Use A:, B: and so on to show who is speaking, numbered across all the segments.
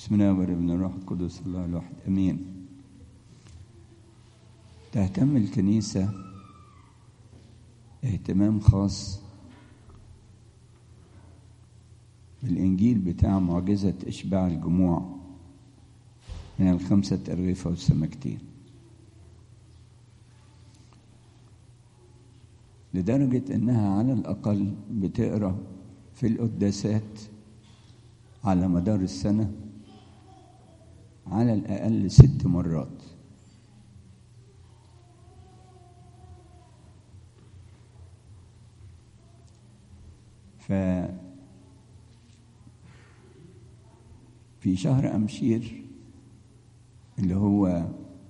A: بسم الله والابن الروح القدس الله الواحد امين تهتم الكنيسه اهتمام خاص بالانجيل بتاع معجزه اشباع الجموع من الخمسه ارغفه والسمكتين لدرجه انها على الاقل بتقرا في القداسات على مدار السنه على الأقل ست مرات ف في شهر أمشير اللي هو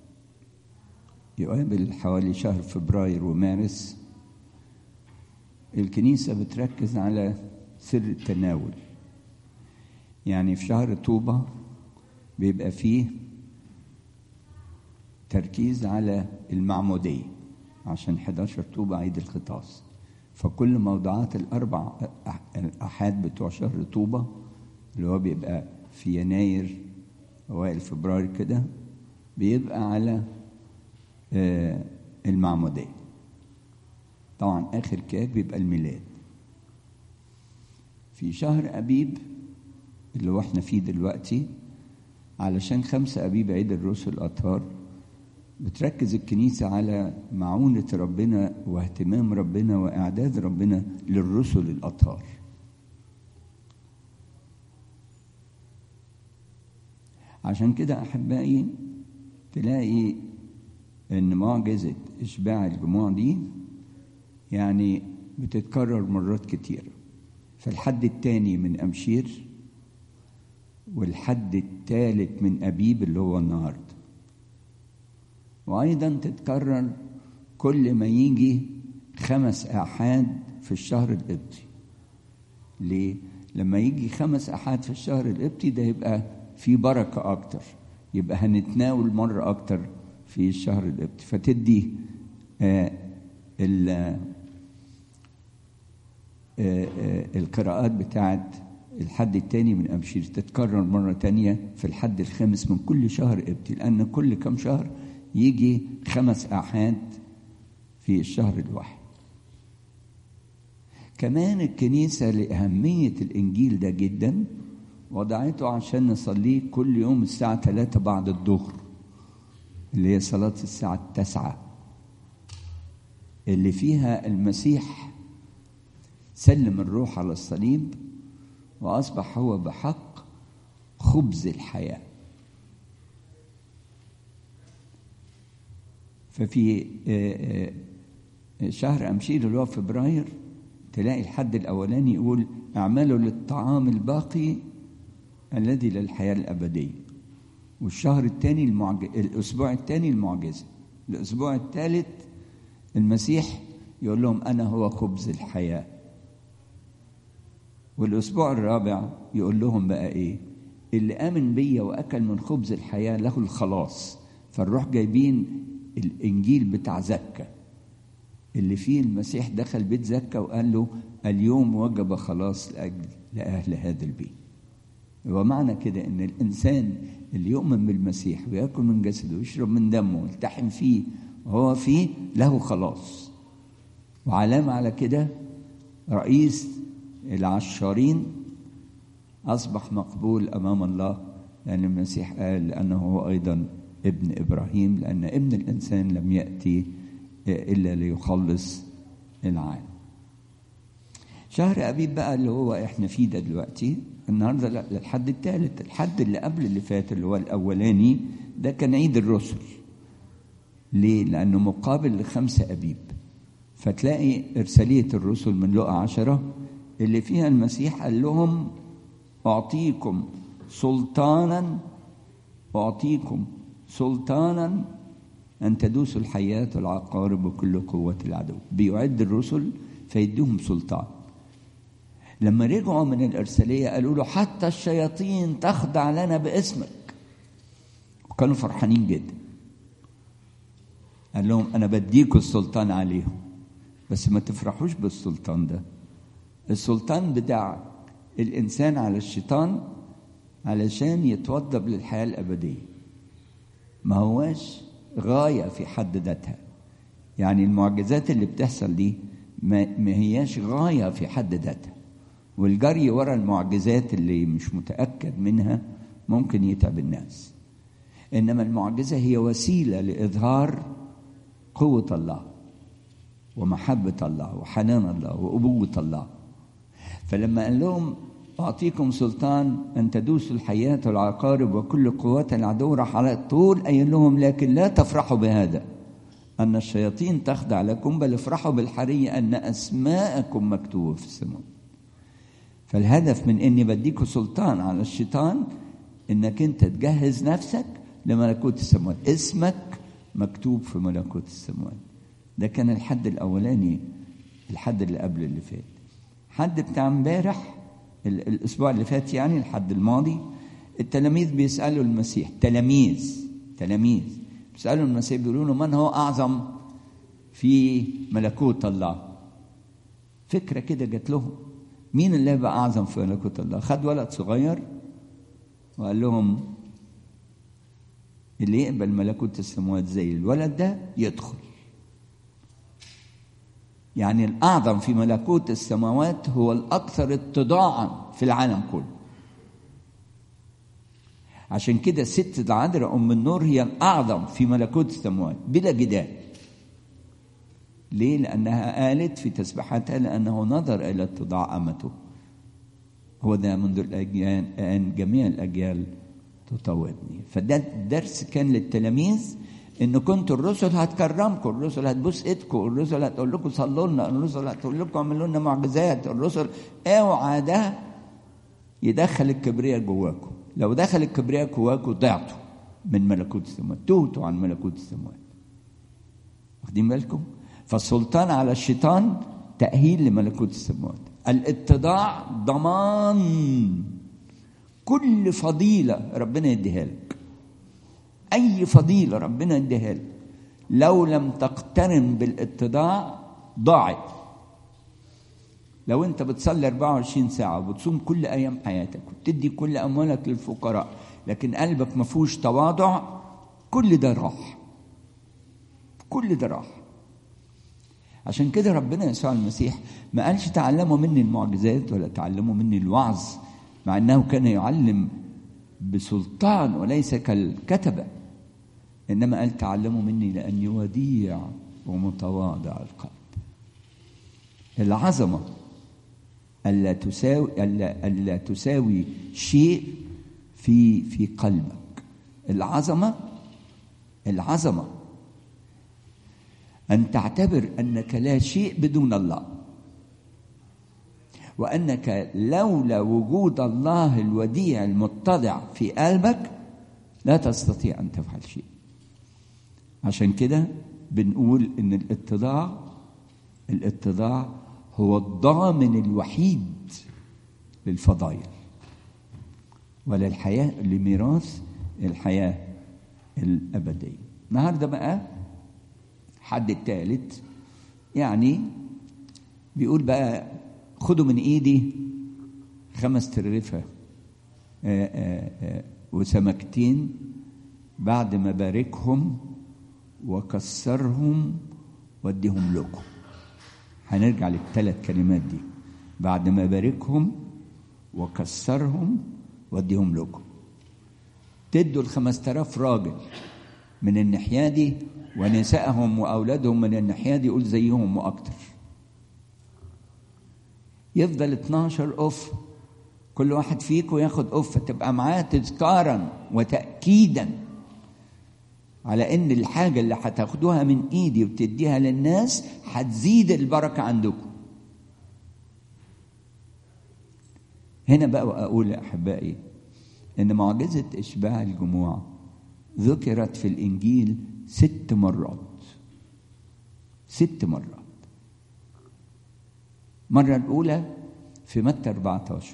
A: يقابل حوالي شهر فبراير ومارس الكنيسة بتركز على سر التناول يعني في شهر طوبة بيبقى فيه تركيز على المعمودية عشان 11 طوبة عيد الخطاس فكل موضوعات الأربع الأحاد بتوع شهر طوبة اللي هو بيبقى في يناير أوائل فبراير كده بيبقى على المعمودية طبعا آخر كاك بيبقى الميلاد في شهر أبيب اللي هو احنا فيه دلوقتي علشان خمسة أبيب عيد الرسل الأطهار بتركز الكنيسة على معونة ربنا واهتمام ربنا وإعداد ربنا للرسل الأطهار عشان كده أحبائي تلاقي إن معجزة إشباع الجموع دي يعني بتتكرر مرات كتير فالحد التاني من أمشير والحد الثالث من أبيب اللي هو النهاردة وأيضا تتكرر كل ما يجي خمس آحاد في الشهر القبطي ليه؟ لما يجي خمس آحاد في الشهر القبطي ده يبقى في بركة أكتر يبقى هنتناول مرة أكتر في الشهر القبطي فتدي آه ال آه آه القراءات بتاعت الحد الثاني من أمشير تتكرر مرة تانية في الحد الخامس من كل شهر قبطي لأن كل كم شهر يجي خمس آحاد في الشهر الواحد كمان الكنيسة لأهمية الإنجيل ده جدا وضعته عشان نصليه كل يوم الساعة 3 بعد الظهر اللي هي صلاة الساعة التاسعة اللي فيها المسيح سلم الروح على الصليب واصبح هو بحق خبز الحياه ففي شهر امشير اللي هو فبراير تلاقي الحد الاولاني يقول اعملوا للطعام الباقي الذي للحياه الابديه والشهر الثاني المعج... الاسبوع الثاني المعجزه الاسبوع الثالث المسيح يقول لهم انا هو خبز الحياه والاسبوع الرابع يقول لهم بقى ايه اللي امن بيا واكل من خبز الحياه له الخلاص فنروح جايبين الانجيل بتاع زكا اللي فيه المسيح دخل بيت زكا وقال له اليوم وجب خلاص لاجل لاهل هذا البيت ومعنى كده ان الانسان اللي يؤمن بالمسيح وياكل من جسده ويشرب من دمه ويلتحم فيه وهو فيه له خلاص وعلامه على كده رئيس العشارين أصبح مقبول أمام الله لأن المسيح قال لأنه هو أيضا ابن إبراهيم لأن ابن الإنسان لم يأتي إلا ليخلص العالم شهر أبيب بقى اللي هو إحنا فيه ده دلوقتي النهارده لا الحد الثالث الحد اللي قبل اللي فات اللي هو الأولاني ده كان عيد الرسل ليه؟ لأنه مقابل لخمسة أبيب فتلاقي إرسالية الرسل من لقى عشرة اللي فيها المسيح قال لهم أعطيكم سلطانا أعطيكم سلطانا أن تدوسوا الحياة والعقارب وكل قوة العدو بيعد الرسل فيديهم سلطان لما رجعوا من الإرسالية قالوا له حتى الشياطين تخضع لنا باسمك وكانوا فرحانين جدا قال لهم أنا بديكوا السلطان عليهم بس ما تفرحوش بالسلطان ده السلطان بتاع الإنسان على الشيطان علشان يتوضب للحياة الأبدية ما هواش غاية في حد ذاتها يعني المعجزات اللي بتحصل دي ما, ما هياش غاية في حد ذاتها والجري ورا المعجزات اللي مش متأكد منها ممكن يتعب الناس إنما المعجزة هي وسيلة لإظهار قوة الله ومحبة الله وحنان الله وأبوة الله فلما قال لهم أعطيكم سلطان أن تدوسوا الحياة والعقارب وكل قوات العدو راح على طول قايل لهم لكن لا تفرحوا بهذا أن الشياطين تخضع لكم بل افرحوا بالحرية أن أسماءكم مكتوبة في السماء فالهدف من إني بديكوا سلطان على الشيطان إنك أنت تجهز نفسك لملكوت السماوات اسمك مكتوب في ملكوت السماوات ده كان الحد الأولاني الحد اللي قبل اللي فات حد بتاع امبارح الاسبوع اللي فات يعني الحد الماضي التلاميذ بيسالوا المسيح تلاميذ تلاميذ بيسالوا المسيح بيقولوا له من هو اعظم في ملكوت الله فكره كده جات لهم مين اللي هيبقى اعظم في ملكوت الله خد ولد صغير وقال لهم اللي يقبل ملكوت السماوات زي الولد ده يدخل يعني الأعظم في ملكوت السماوات هو الأكثر اتضاعا في العالم كله عشان كده الست العذراء أم النور هي الأعظم في ملكوت السماوات بلا جدال ليه؟ لأنها قالت في تسبيحاتها لأنه نظر إلى اتضاع أمته هو ده منذ الأجيال أن جميع الأجيال تطوبني فده درس كان للتلاميذ ان كنتوا الرسل هتكرمكم الرسل هتبوس ايدكم الرسل هتقول لكم صلوا لنا الرسل هتقول لكم اعملوا لنا معجزات الرسل اوعى ده يدخل الكبرياء جواكم لو دخل الكبرياء جواكم ضعتوا من ملكوت السماوات تهتوا عن ملكوت السماوات واخدين بالكم فالسلطان على الشيطان تأهيل لملكوت السماوات الاتضاع ضمان كل فضيلة ربنا يديها لك أي فضيلة ربنا يديها لك لو لم تقترن بالاتضاع ضاعت لو أنت بتصلي 24 ساعة وبتصوم كل أيام حياتك وبتدي كل أموالك للفقراء لكن قلبك ما فيهوش تواضع كل ده راح كل ده راح عشان كده ربنا يسوع المسيح ما قالش تعلموا مني المعجزات ولا تعلموا مني الوعظ مع انه كان يعلم بسلطان وليس كالكتبه انما قال تعلموا مني لاني وديع ومتواضع القلب العظمه الا تساوي الا الا تساوي شيء في في قلبك العظمه العظمه ان تعتبر انك لا شيء بدون الله وانك لولا وجود الله الوديع المتضع في قلبك لا تستطيع ان تفعل شيء عشان كده بنقول ان الاتضاع الاتضاع هو الضامن الوحيد للفضائل وللحياه لميراث الحياه الابديه النهارده بقى حد الثالث يعني بيقول بقى خدوا من ايدي خمس ترغفه وسمكتين بعد ما باركهم وكسرهم واديهم لكم هنرجع للثلاث كلمات دي بعد ما باركهم وكسرهم واديهم لكم تدوا الخمس تلاف راجل من الناحيه دي ونسائهم واولادهم من الناحيه دي يقول زيهم واكتر يفضل 12 قف كل واحد فيكم ياخد قفه تبقى معاه تذكارا وتاكيدا على ان الحاجه اللي هتاخدوها من ايدي وتديها للناس هتزيد البركه عندكم هنا بقى اقول يا احبائي ان معجزه اشباع الجموع ذكرت في الانجيل ست مرات ست مرات المرة الأولى في متى 14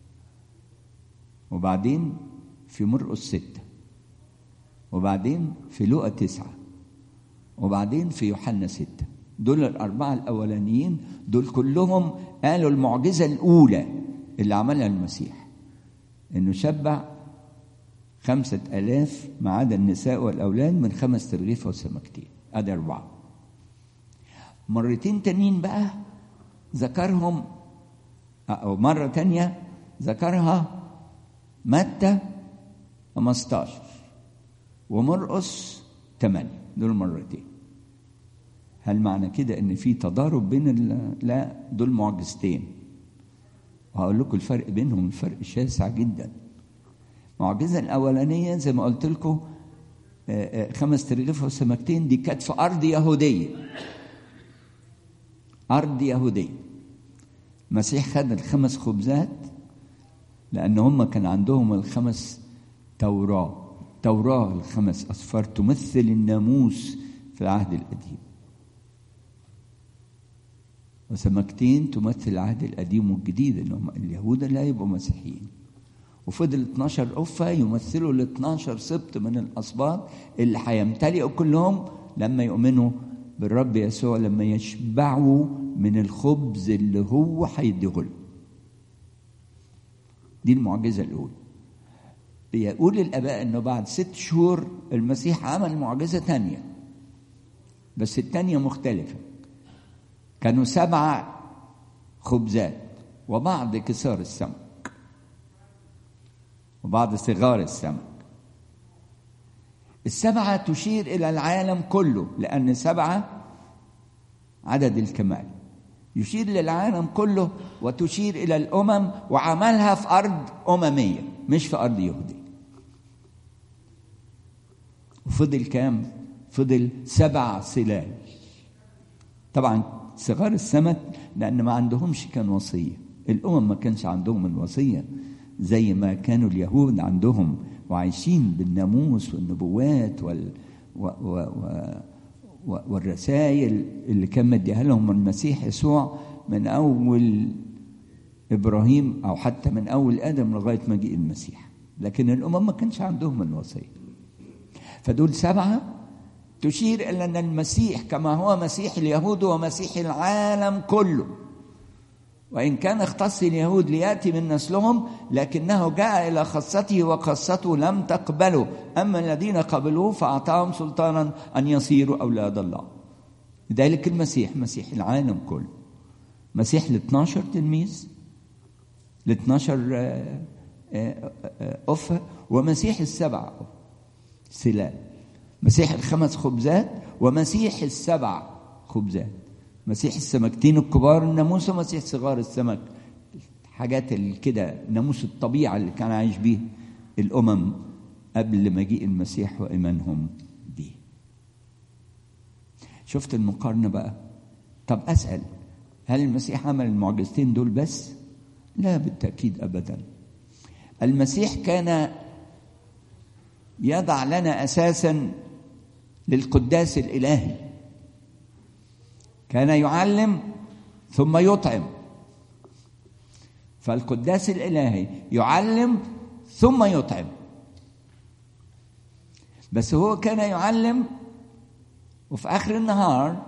A: وبعدين في مرقس ستة وبعدين في لوقا تسعة وبعدين في يوحنا ستة دول الأربعة الأولانيين دول كلهم قالوا المعجزة الأولى اللي عملها المسيح انه شبع خمسة ألاف ما عدا النساء والأولاد من خمس ترغيفة وسمكتين أدي أربعة مرتين تانيين بقى ذكرهم أو مرة تانية ذكرها متى 15 ومرقس 8 دول مرتين هل معنى كده ان في تضارب بين ال... لا دول معجزتين وهقول لكم الفرق بينهم الفرق شاسع جدا المعجزه الاولانيه زي ما قلت لكم خمس ترغيف وسمكتين دي كانت في ارض يهوديه ارض يهوديه المسيح خد الخمس خبزات لان هم كان عندهم الخمس توراه توراه الخمس اصفار تمثل الناموس في العهد القديم وسمكتين تمثل العهد القديم والجديد انهم اليهود لا يبقوا مسيحيين وفضل 12 قفة يمثلوا ال 12 سبط من الأسباط اللي هيمتلئوا كلهم لما يؤمنوا بالرب يسوع لما يشبعوا من الخبز اللي هو هيديه لهم. دي المعجزة الأولى. بيقول الآباء إنه بعد ست شهور المسيح عمل معجزة تانية. بس التانية مختلفة. كانوا سبعة خبزات وبعض كسار السمك وبعض صغار السمك السبعة تشير إلى العالم كله لأن سبعة عدد الكمال يشير للعالم كله وتشير إلى الأمم وعملها في أرض أممية مش في أرض يهودية وفضل كام؟ فضل سبع سلال طبعا صغار السمك لأن ما عندهمش كان وصية الأمم ما كانش عندهم الوصية زي ما كانوا اليهود عندهم وعايشين بالناموس والنبوات وال و و و والرسائل اللي كان مديها لهم المسيح يسوع من أول إبراهيم أو حتى من أول آدم لغاية مجيء المسيح لكن الأمم ما كانش عندهم الوصية فدول سبعة تشير إلى أن المسيح كما هو مسيح اليهود هو مسيح العالم كله وإن كان اختص اليهود ليأتي من نسلهم لكنه جاء إلى خاصته وخاصته لم تقبله أما الذين قبلوه فأعطاهم سلطانا أن يصيروا أولاد الله لذلك المسيح مسيح العالم كله مسيح ل 12 تلميذ ل 12 أفة ومسيح السبع سلال مسيح الخمس خبزات ومسيح السبع خبزات مسيح السمكتين الكبار الناموس ومسيح صغار السمك حاجات كده ناموس الطبيعة اللي كان عايش بيه الأمم قبل مجيء المسيح وإيمانهم بيه شفت المقارنة بقى طب أسأل هل المسيح عمل المعجزتين دول بس لا بالتأكيد أبدا المسيح كان يضع لنا أساسا للقداس الإلهي كان يعلم ثم يطعم فالقداس الإلهي يعلم ثم يطعم بس هو كان يعلم وفي آخر النهار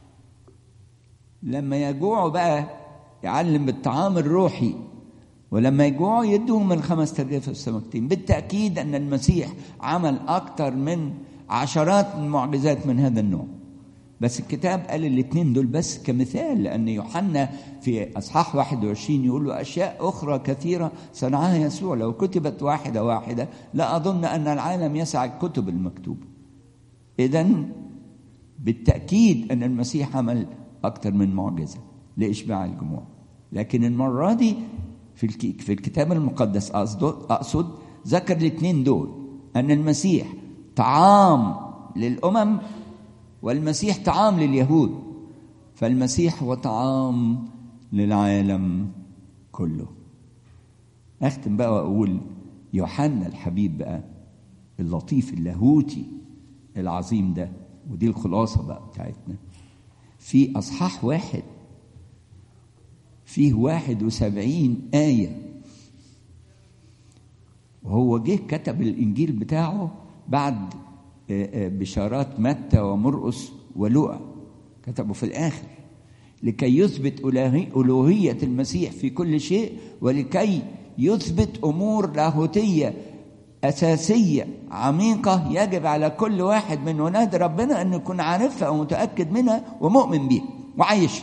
A: لما يجوعوا بقى يعلم بالطعام الروحي ولما يجوعوا يدوهم من خمس ترغيف السمكتين بالتأكيد أن المسيح عمل أكثر من عشرات المعجزات من هذا النوع بس الكتاب قال الاثنين دول بس كمثال لأن يوحنا في أصحاح 21 يقول له أشياء أخرى كثيرة صنعها يسوع لو كتبت واحدة واحدة لا أظن أن العالم يسع الكتب المكتوبة إذا بالتأكيد أن المسيح عمل أكثر من معجزة لإشباع الجموع لكن المرة دي في في الكتاب المقدس أقصد أقصد ذكر الاثنين دول أن المسيح طعام للأمم والمسيح طعام لليهود فالمسيح هو طعام للعالم كله أختم بقى وأقول يوحنا الحبيب بقى اللطيف اللاهوتي العظيم ده ودي الخلاصة بقى بتاعتنا في أصحاح واحد فيه واحد وسبعين آية وهو جه كتب الإنجيل بتاعه بعد بشارات متى ومرقس ولوقا كتبوا في الآخر لكي يثبت ألوهية المسيح في كل شيء ولكي يثبت امور لاهوتيه اساسيه عميقه يجب على كل واحد من ولاد ربنا ان يكون عارفها ومتاكد منها ومؤمن بيها وعايشها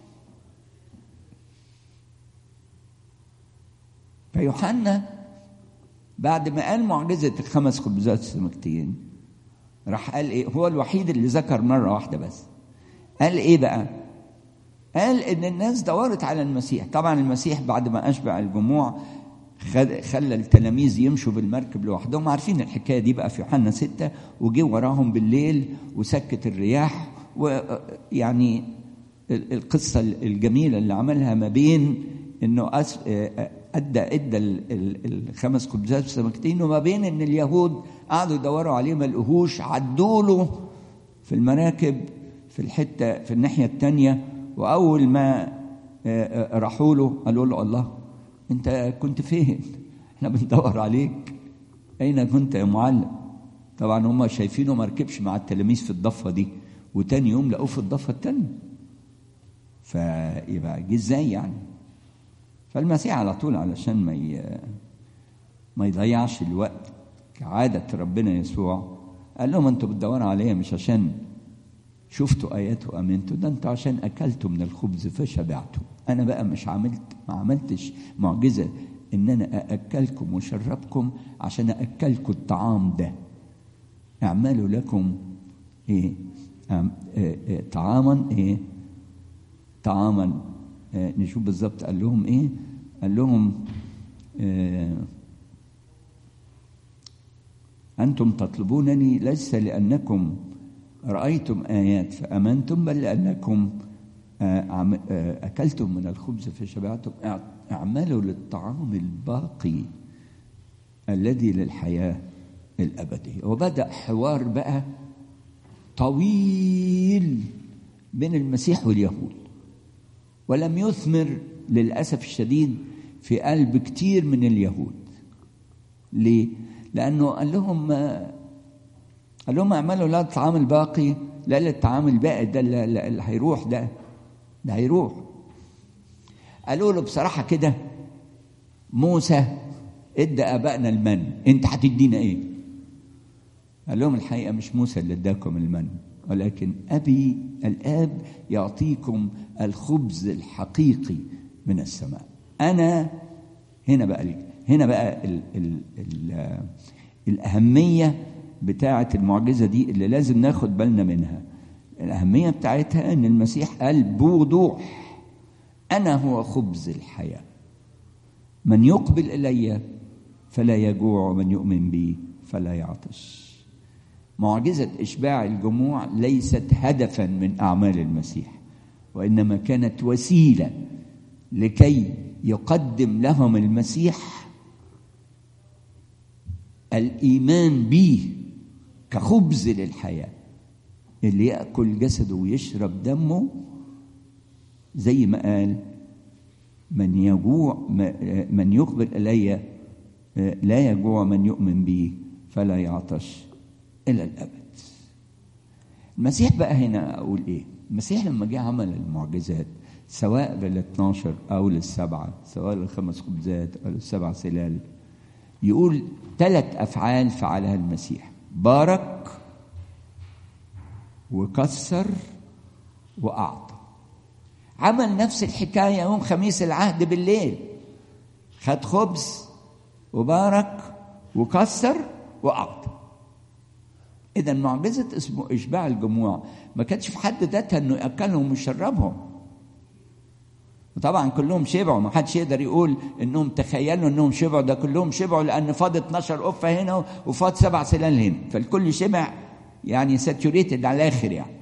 A: فيوحنا بعد ما قال معجزه الخمس خبزات السمكتين راح قال ايه هو الوحيد اللي ذكر مره واحده بس قال ايه بقى قال ان الناس دورت على المسيح طبعا المسيح بعد ما اشبع الجموع خلى التلاميذ يمشوا بالمركب لوحدهم عارفين الحكايه دي بقى في يوحنا ستة وجه وراهم بالليل وسكت الرياح ويعني القصه الجميله اللي عملها ما بين انه ادى ادى الخمس خبزات والسمكتين وما بين ان اليهود قعدوا يدوروا عليه ما لقوهوش عدوا له في المراكب في الحته في الناحيه الثانيه واول ما راحوا له قالوا له الله انت كنت فين احنا بندور عليك اين كنت يا معلم طبعا هم شايفينه ما ركبش مع التلاميذ في الضفه دي وتاني يوم لقوه في الضفه الثانيه فيبقى جه ازاي يعني فالمسيح على طول علشان ما ي... ما يضيعش الوقت كعادة ربنا يسوع قال لهم انتوا بتدوروا عليا مش عشان شفتوا آيات وآمنتوا ده انتوا عشان أكلتوا من الخبز فشبعتوا أنا بقى مش عملت ما عملتش معجزة إن أنا أأكلكم وشربكم عشان أأكلكم الطعام ده اعملوا لكم إيه اه اه طعاما إيه طعاما اه نشوف بالظبط قال لهم إيه قال لهم أنتم تطلبونني ليس لأنكم رأيتم آيات فأمنتم بل لأنكم أكلتم من الخبز فشبعتم اعملوا للطعام الباقي الذي للحياة الأبدية وبدأ حوار بقى طويل بين المسيح واليهود ولم يثمر للأسف الشديد في قلب كتير من اليهود ليه؟ لأنه قال لهم قال لهم اعملوا لا الطعام الباقي لا الطعام الباقي ده اللي هيروح ده ده هيروح قالوا له بصراحة كده موسى ادى ابائنا المن انت هتدينا ايه قال لهم الحقيقة مش موسى اللي اداكم المن ولكن ابي الاب يعطيكم الخبز الحقيقي من السماء انا هنا بقى هنا بقى ال ال ال الاهميه بتاعه المعجزه دي اللي لازم ناخد بالنا منها الاهميه بتاعتها ان المسيح قال بوضوح انا هو خبز الحياه من يقبل الي فلا يجوع ومن يؤمن بي فلا يعطش معجزه اشباع الجموع ليست هدفا من اعمال المسيح وانما كانت وسيله لكي يقدم لهم المسيح الايمان به كخبز للحياه اللي ياكل جسده ويشرب دمه زي ما قال من يجوع من يقبل الي لا يجوع من يؤمن بي فلا يعطش الى الابد المسيح بقى هنا اقول ايه المسيح لما جه عمل المعجزات سواء لل 12 او للسبعه سواء للخمس خبزات او للسبع سلال يقول ثلاث افعال فعلها المسيح بارك وكسر واعطى عمل نفس الحكايه يوم خميس العهد بالليل خد خبز وبارك وكسر واعطى اذا معجزه اسمه اشباع الجموع ما كانتش في حد ذاتها انه ياكلهم ويشربهم وطبعا كلهم شبعوا ما حدش يقدر يقول انهم تخيلوا انهم شبعوا ده كلهم شبعوا لان فاض 12 قفه هنا وفاض سبع سلال هنا فالكل شبع يعني ساتوريتد على الاخر يعني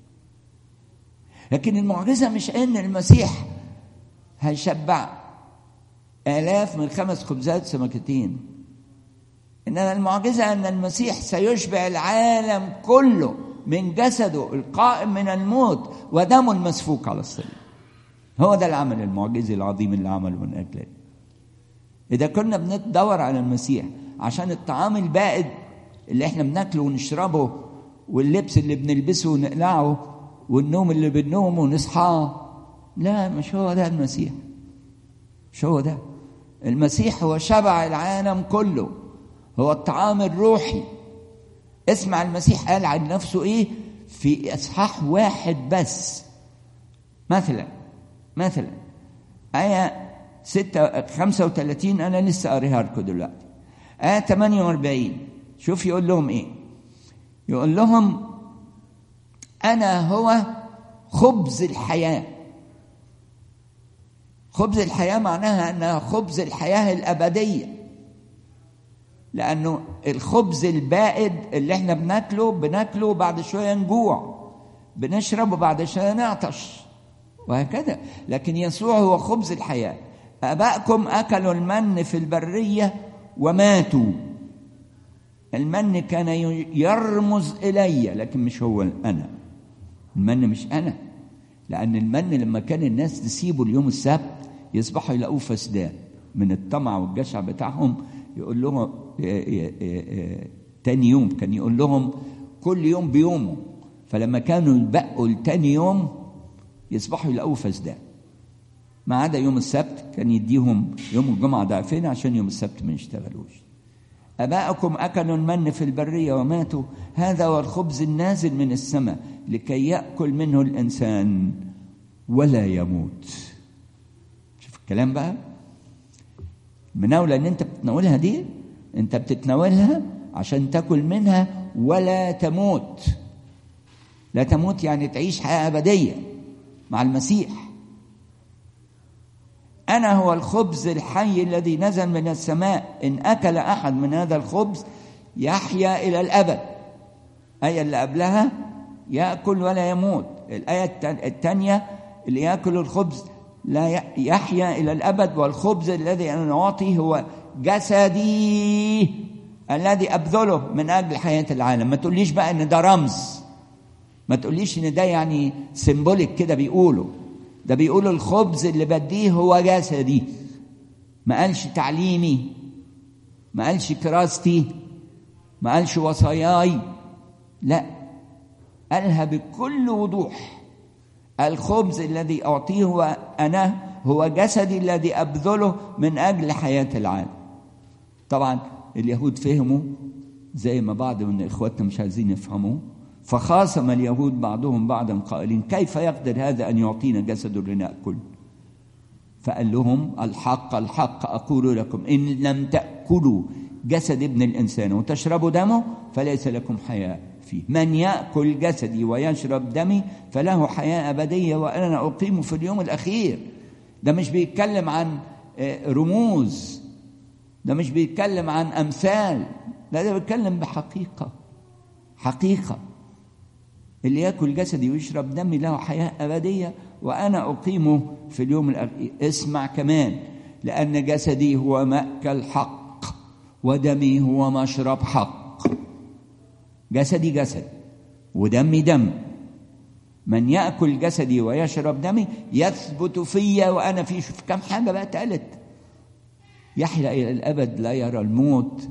A: لكن المعجزه مش ان المسيح هيشبع الاف من خمس خبزات سمكتين انما المعجزه ان المسيح سيشبع العالم كله من جسده القائم من الموت ودمه المسفوك على الصليب هو ده العمل المعجزي العظيم اللي عمله من اجلنا اذا كنا بندور على المسيح عشان الطعام البائد اللي احنا بناكله ونشربه واللبس اللي بنلبسه ونقلعه والنوم اللي بننومه ونصحاه لا مش هو ده المسيح مش هو ده المسيح هو شبع العالم كله هو الطعام الروحي اسمع المسيح قال عن نفسه ايه في اصحاح واحد بس مثلا مثلا آية 6 35 أنا لسه قاريها لكم دلوقتي آية 48 شوف يقول لهم إيه يقول لهم أنا هو خبز الحياة خبز الحياة معناها أنها خبز الحياة الأبدية لأنه الخبز البائد اللي احنا بناكله بناكله بعد شوية نجوع بنشرب وبعد شوية نعطش وهكذا لكن يسوع هو خبز الحياة آبائكم أكلوا المن في البرية وماتوا المن كان يرمز إلي لكن مش هو أنا المن مش أنا لأن المن لما كان الناس تسيبه اليوم السبت يصبحوا يلاقوه فسدان من الطمع والجشع بتاعهم يقول لهم تاني يوم كان يقول لهم كل يوم بيومه فلما كانوا يبقوا لتاني يوم يصبحوا يلاقوه فسدان ما عدا يوم السبت كان يديهم يوم الجمعة ضعفين عشان يوم السبت ما يشتغلوش أباءكم أكلوا المن في البرية وماتوا هذا هو الخبز النازل من السماء لكي يأكل منه الإنسان ولا يموت شوف الكلام بقى المناولة اللي أنت بتتناولها دي أنت بتتناولها عشان تاكل منها ولا تموت لا تموت يعني تعيش حياة أبدية مع المسيح أنا هو الخبز الحي الذي نزل من السماء إن أكل أحد من هذا الخبز يحيا إلى الأبد الآية اللي قبلها يأكل ولا يموت الآية الثانية اللي يأكل الخبز لا يحيا إلى الأبد والخبز الذي أنا أعطيه هو جسدي الذي أبذله من أجل حياة العالم ما تقوليش بقى إن ده رمز ما تقوليش إن ده يعني سيمبوليك كده بيقولوا ده بيقول الخبز اللي بديه هو جسدي ما قالش تعليمي ما قالش كراستي ما قالش وصاياي لا قالها بكل وضوح الخبز الذي أعطيه هو أنا هو جسدي الذي أبذله من أجل حياة العالم طبعا اليهود فهموا زي ما بعض من إخواتنا مش عايزين يفهموا فخاصم اليهود بعضهم بعضا قائلين كيف يقدر هذا أن يعطينا جسد لنأكل فقال لهم الحق الحق أقول لكم إن لم تأكلوا جسد ابن الإنسان وتشربوا دمه فليس لكم حياة فيه من يأكل جسدي ويشرب دمي فله حياة أبدية وأنا أقيم في اليوم الأخير ده مش بيتكلم عن رموز ده مش بيتكلم عن أمثال لا ده بيتكلم بحقيقة حقيقة اللي ياكل جسدي ويشرب دمي له حياة أبدية وأنا أقيمه في اليوم الأخير اسمع كمان لأن جسدي هو مأكل حق ودمي هو مشرب حق جسدي جسد ودمي دم من يأكل جسدي ويشرب دمي يثبت فيا وأنا فيه شوف كم حاجة بقى اتقالت يحيا إلى الأبد لا يرى الموت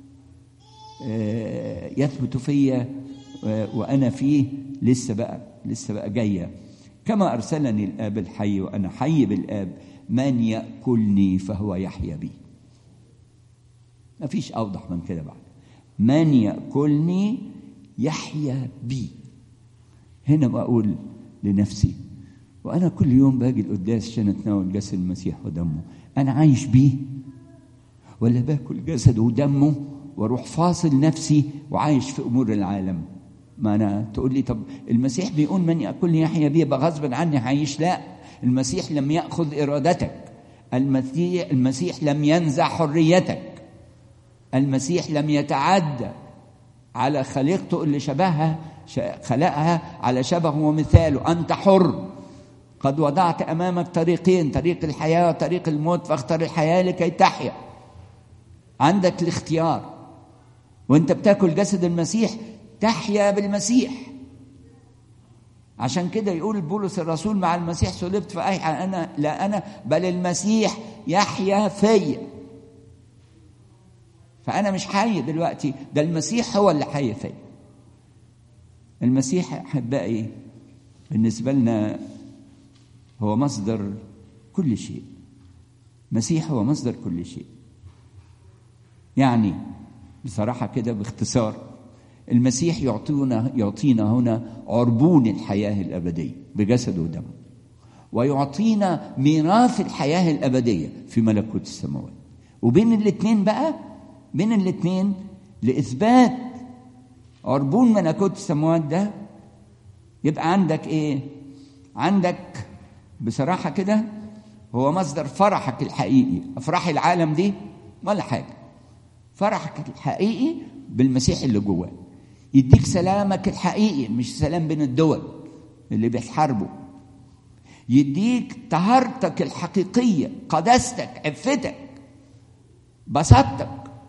A: يثبت فيا وأنا فيه لسه بقى لسه بقى جاية كما أرسلني الآب الحي وأنا حي بالآب من يأكلني فهو يحيا بي ما فيش أوضح من كده بعد من يأكلني يحيا بي هنا بقول لنفسي وأنا كل يوم باجي القداس عشان أتناول جسد المسيح ودمه أنا عايش بيه ولا باكل جسده ودمه واروح فاصل نفسي وعايش في امور العالم ما انا تقول لي طب المسيح بيقول من ياكلني يحيا بيه يبقى غصبا عني هعيش لا المسيح لم ياخذ ارادتك المسيح المسيح لم ينزع حريتك المسيح لم يتعدى على خليقته اللي شبهها خلقها على شبهه ومثاله انت حر قد وضعت امامك طريقين طريق الحياه وطريق الموت فاختر الحياه لكي تحيا عندك الاختيار وانت بتاكل جسد المسيح تحيا بالمسيح عشان كده يقول بولس الرسول مع المسيح صلبت فأحيا أنا لا أنا بل المسيح يحيا فيا فأنا مش حي دلوقتي ده المسيح هو اللي حي فيا المسيح أحبائي بالنسبة لنا هو مصدر كل شيء المسيح هو مصدر كل شيء يعني بصراحة كده باختصار المسيح يعطينا يعطينا هنا عربون الحياة الأبدية بجسده ودمه ويعطينا ميراث الحياة الأبدية في ملكوت السماوات وبين الاثنين بقى بين الاثنين لإثبات عربون ملكوت السماوات ده يبقى عندك إيه؟ عندك بصراحة كده هو مصدر فرحك الحقيقي أفراح العالم دي ولا حاجة فرحك الحقيقي بالمسيح اللي جواه يديك سلامك الحقيقي مش سلام بين الدول اللي بيتحاربوا يديك طهارتك الحقيقية قداستك عفتك بساطتك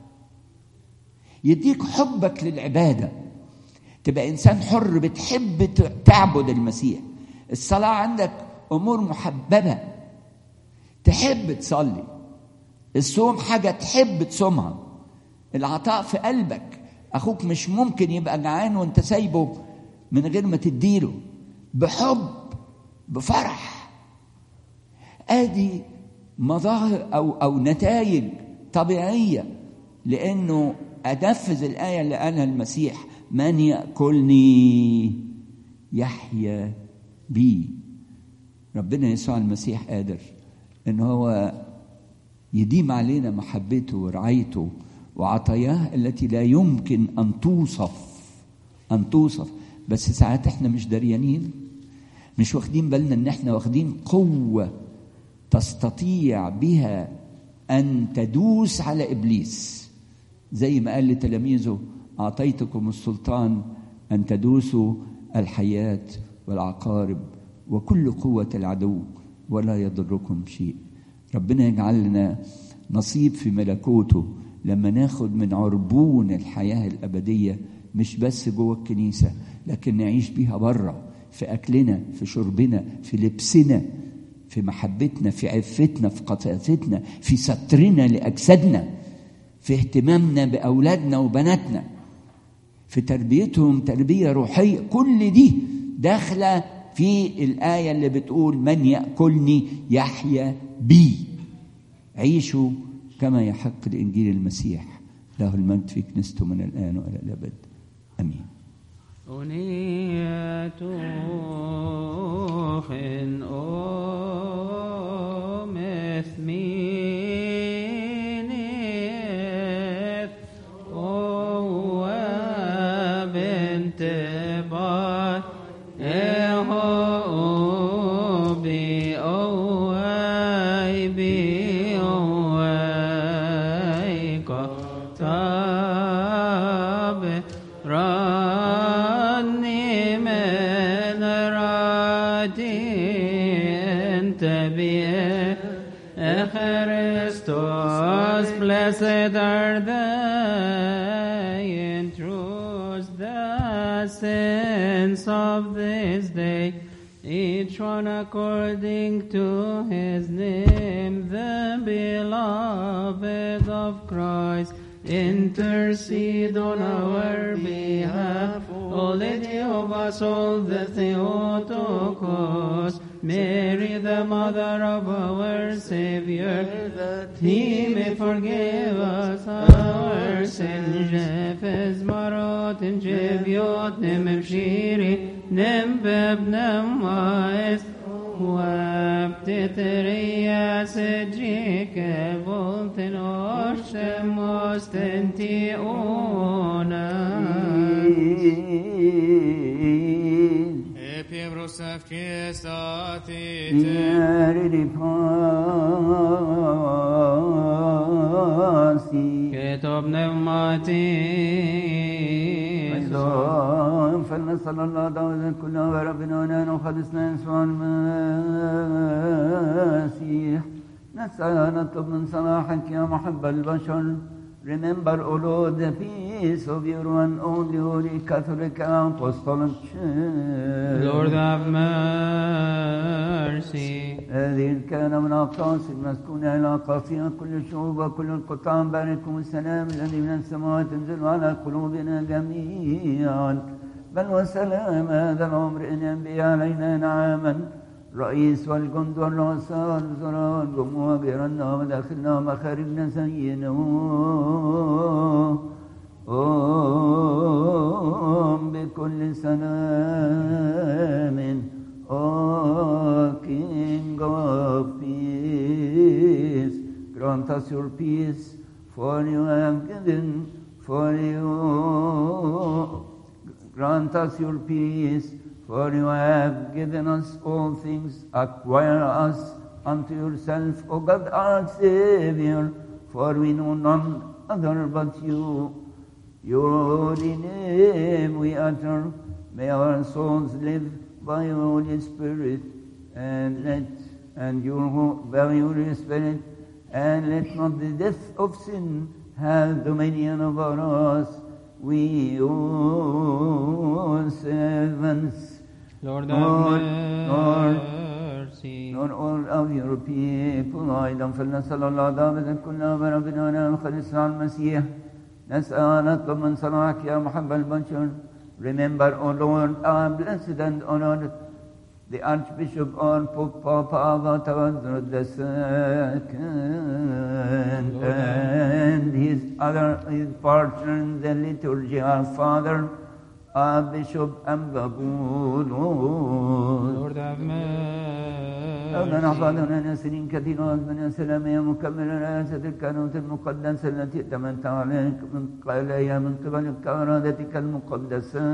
A: يديك حبك للعبادة تبقى إنسان حر بتحب تعبد المسيح الصلاة عندك أمور محببة تحب تصلي الصوم حاجة تحب تصومها العطاء في قلبك أخوك مش ممكن يبقى جعان وأنت سايبه من غير ما تديله بحب بفرح ادي مظاهر او او نتائج طبيعيه لانه انفذ الايه اللي قالها المسيح من ياكلني يحيا بي ربنا يسوع المسيح قادر ان هو يديم علينا محبته ورعايته وعطاياه التي لا يمكن ان توصف ان توصف بس ساعات احنا مش دريانين مش واخدين بالنا ان احنا واخدين قوه تستطيع بها ان تدوس على ابليس زي ما قال لتلاميذه اعطيتكم السلطان ان تدوسوا الحياه والعقارب وكل قوه العدو ولا يضركم شيء ربنا يجعل لنا نصيب في ملكوته لما ناخد من عربون الحياه الابديه مش بس جوه الكنيسه لكن نعيش بيها بره في اكلنا في شربنا في لبسنا في محبتنا في عفتنا في قداستنا في سترنا لاجسادنا في اهتمامنا باولادنا وبناتنا في تربيتهم تربيه روحيه كل دي داخله في الايه اللي بتقول من ياكلني يحيا بي عيشوا كما يحق لانجيل المسيح له المجد في كنيسته من الان والى الابد امين
B: أنية خن أم ثمينيت أو بنت بار إهو بي أو أي بي أو أي كتاب راني من رادي انت بيه Christos, blessed are they in truth the sins of this day, each one according to his name, the beloved of Christ. Intercede on our behalf, O Lady of us, all the Theotokos, Mary, the mother of our Savior, that he may forgive us our sins. Jefes marot in Jeviot, nem Shiri, nem beb, nem maes, وابتتريا سجيك بولتن أرشم مستنتئونا
C: Epiebros avkiestati
B: كتب نوماتي
D: فلنسأل الله دعوة كلها وربنا ونحن خلصنا يسوع المسيح نسأل نطلب من صلاحك يا محب البشر Remember, O Lord, the peace of your one only holy Catholic Apostolic Church.
B: Lord have mercy
D: هذه الكان من أقاص المسكونة إلى قاصية كل الشعوب وكل القطاع باركم السلام الذي من السماوات ينزل على قلوبنا جميعا بل وسلام هذا العمر إن ينبي علينا نعاما رئيس والجند والرؤساء والوزراء والجموع جيراننا وداخلنا ومخارجنا زينا أم بكل سلام O King of peace, grant us your peace, for you have given, for you grant us your peace, for you have given us all things. Acquire us unto yourself, O God our Savior, for we know none other but you. Your holy name we utter. May our souls live by your Holy Spirit, and let and your ho- by your Holy Spirit, and let not the death of sin have dominion over us. We, your servants,
B: Lord
D: Lord,
B: have
D: Lord,
B: mercy.
D: nor all of your people أيضا فلنسأل الله دائما كلنا بربنا ونخلص على المسيح نسأل نطلب من صلاحك يا محب البشر Remember, O Lord, our blessed and honored the Archbishop or Pope Papa Avatavadra II and his other his partner in the liturgy, our Father, our Bishop Ambabulus.
B: Lord have
D: أولا
B: mercy.
D: أحفظنا سنين كثيرة من سلامية مكملة رئاسة الكهنوت المقدسة التي ائتمنت عليك من قبلها من قبل كرادتك المقدسة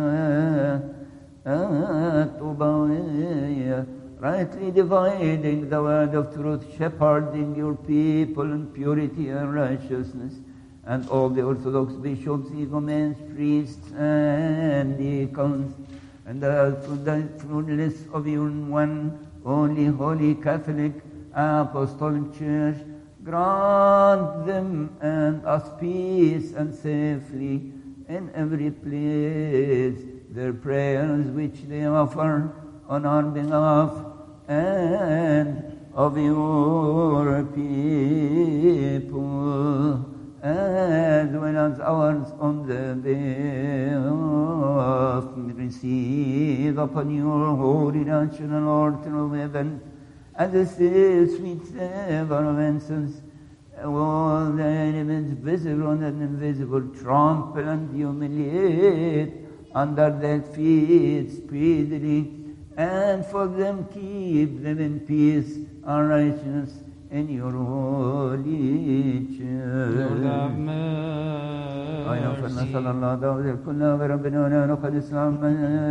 D: الطوبوية rightly dividing the word of truth, shepherding your people in purity and righteousness, and all the Orthodox bishops, igumens, priests, and deacons, and the fullness of your one only holy Catholic Apostolic Church, grant them and us peace and safely in every place their prayers which they offer on our behalf and of your people as well as ours on the behalf receive upon your holy national altar of heaven as a sweet savor of incense all the elements visible and invisible trample and humiliate under their feet speedily and for them keep them in peace and righteousness in your holy
B: Lord have
D: church. أين فلنسأل
B: mercy.
D: الله داود كلنا بربنا ولا نقل إسلام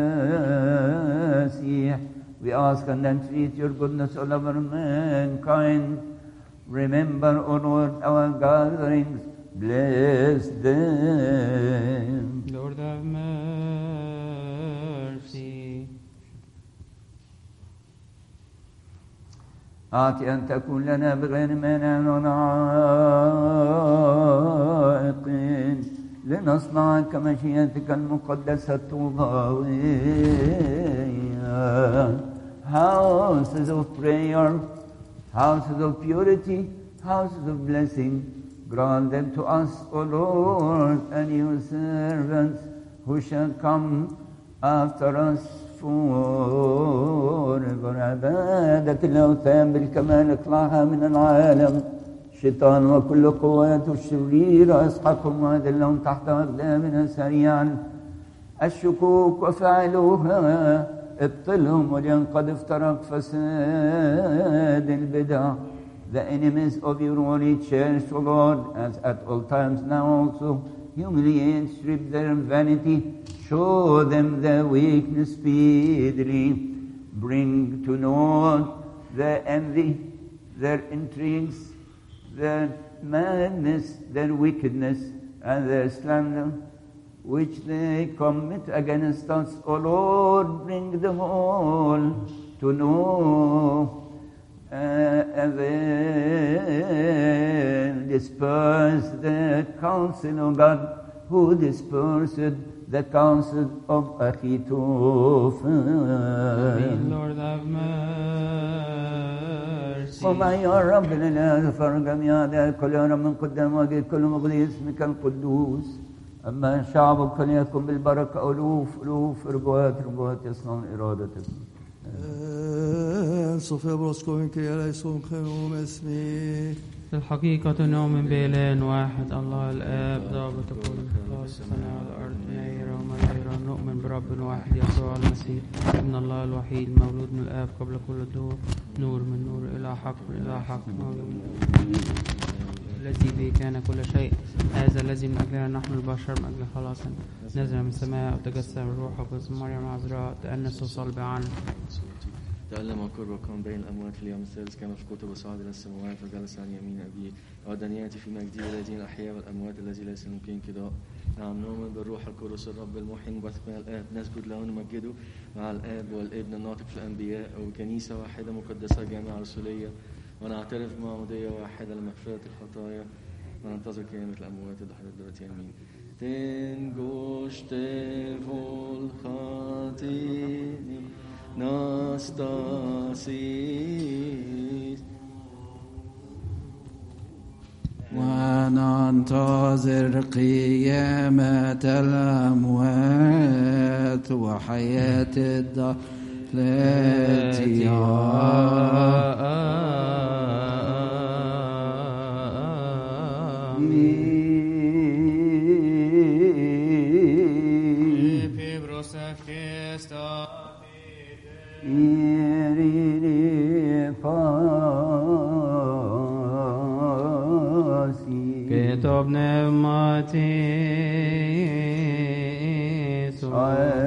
D: المسيح We ask and entreat your goodness all over mankind. Remember, O Lord, our gatherings. Bless them.
B: Lord have mercy.
D: آت أن تكون لنا بغير مانع ونعائق لنصنع كمشيئتك المقدسة الطوباوية houses of prayer houses of purity houses of blessing grant them to us O Lord and your servants who shall come after us forever عبادة الأوثان بالكمال اطلعها من العالم الشيطان وكل قواته الشريرة اسحقهم وأذلهم تحت أقدامنا سريعا الشكوك وفعلوها ابطلهم ولين قد افترق فساد البدع The enemies of your holy church, O Lord, as at all times now also, humiliate, strip their vanity, show them their weakness speedily, bring to naught their envy, their intrigues, their madness, their wickedness, and their slander, which they commit against us, O Lord, bring them all to know. Uh, and then disperse the counsel of God, who dispersed the counsel of Ahithophel.
B: Lord have mercy.
D: وما يا رب لنا فرق ميادا كل يوم من قدام وجه كل مغضي اسمك القدوس أما شعبك فليكن بالبركة ألوف ألوف ربوات ربوات يصنعون إرادتك
E: en sofebros koin ke eleison khenum esmi.
B: الحقيقة نؤمن بإله واحد الله الآب ضابط كل خلاص على الأرض نيرا ومنيرا نؤمن برب واحد يسوع المسيح ابن الله الوحيد مولود من الآب قبل كل دور نور من نور إلى حق إلى حق مولود الذي به كان كل شيء هذا الذي من أجلنا نحن البشر من أجل خلاصنا نزل من السماء وتجسم الروح القدس مريم عذراء تأنس وصلب عنه
F: تألم قرب وكان بين الأموات في اليوم الثالث كان في كتب وصعد إلى السماوات وجلس عن يمين أبيه أود أن يأتي في مجده الذين الأحياء والأموات الذي ليس يمكن انقضاء نعم نؤمن بالروح القدس الرب المحيي المبثق من الآب نسجد له ونمجده مع الآب والابن الناطق في الأنبياء وكنيسة واحدة مقدسة جامعة رسولية ونعترف بمعمودية واحدة لمغفرة الخطايا وننتظر قيامة الأموات اللي حضرتك دلوقتي آمين تنگشت الخاطئ نستاسيس
G: وننتظر قيامة الأموات وحياة الدار التي
C: Pibros efkesta.
B: كتاب نعمتي